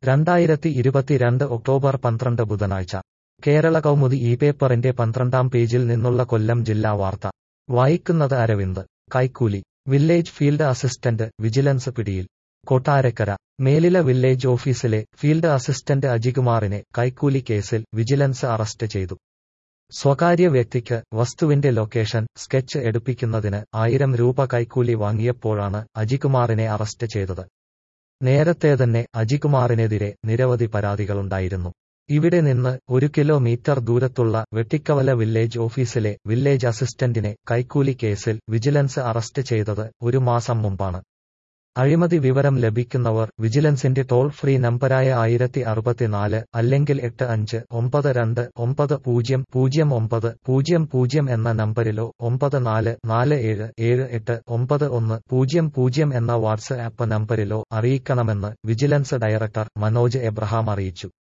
രണ്ടായിരത്തി ഇരുപത്തിരണ്ട് ഒക്ടോബർ പന്ത്രണ്ട് ബുധനാഴ്ച കേരള കൗമുദി ഈ പേപ്പറിന്റെ പന്ത്രണ്ടാം പേജിൽ നിന്നുള്ള കൊല്ലം ജില്ലാ വാർത്ത വായിക്കുന്നത് അരവിന്ദ് കൈക്കൂലി വില്ലേജ് ഫീൽഡ് അസിസ്റ്റന്റ് വിജിലൻസ് പിടിയിൽ കൊട്ടാരക്കര മേലില വില്ലേജ് ഓഫീസിലെ ഫീൽഡ് അസിസ്റ്റന്റ് അജികുമാറിനെ കൈക്കൂലി കേസിൽ വിജിലൻസ് അറസ്റ്റ് ചെയ്തു സ്വകാര്യ വ്യക്തിക്ക് വസ്തുവിന്റെ ലൊക്കേഷൻ സ്കെച്ച് എടുപ്പിക്കുന്നതിന് ആയിരം രൂപ കൈക്കൂലി വാങ്ങിയപ്പോഴാണ് അജികുമാറിനെ അറസ്റ്റ് ചെയ്തത് നേരത്തെ തന്നെ അജികുമാറിനെതിരെ നിരവധി പരാതികളുണ്ടായിരുന്നു ഇവിടെ നിന്ന് ഒരു കിലോമീറ്റർ ദൂരത്തുള്ള വെട്ടിക്കവല വില്ലേജ് ഓഫീസിലെ വില്ലേജ് അസിസ്റ്റന്റിനെ കൈക്കൂലി കേസിൽ വിജിലൻസ് അറസ്റ്റ് ചെയ്തത് ഒരു മാസം മുമ്പാണ് അഴിമതി വിവരം ലഭിക്കുന്നവർ വിജിലൻസിന്റെ ടോൾ ഫ്രീ നമ്പരായ ആയിരത്തി അറുപത്തിനാല് അല്ലെങ്കിൽ എട്ട് അഞ്ച് ഒമ്പത് രണ്ട് ഒമ്പത് പൂജ്യം പൂജ്യം ഒമ്പത് പൂജ്യം പൂജ്യം എന്ന നമ്പരിലോ ഒമ്പത് നാല് നാല് ഏഴ് ഏഴ് എട്ട് ഒമ്പത് ഒന്ന് പൂജ്യം പൂജ്യം എന്ന വാട്സ്ആപ്പ് നമ്പരിലോ അറിയിക്കണമെന്ന് വിജിലൻസ് ഡയറക്ടർ മനോജ് എബ്രഹാം അറിയിച്ചു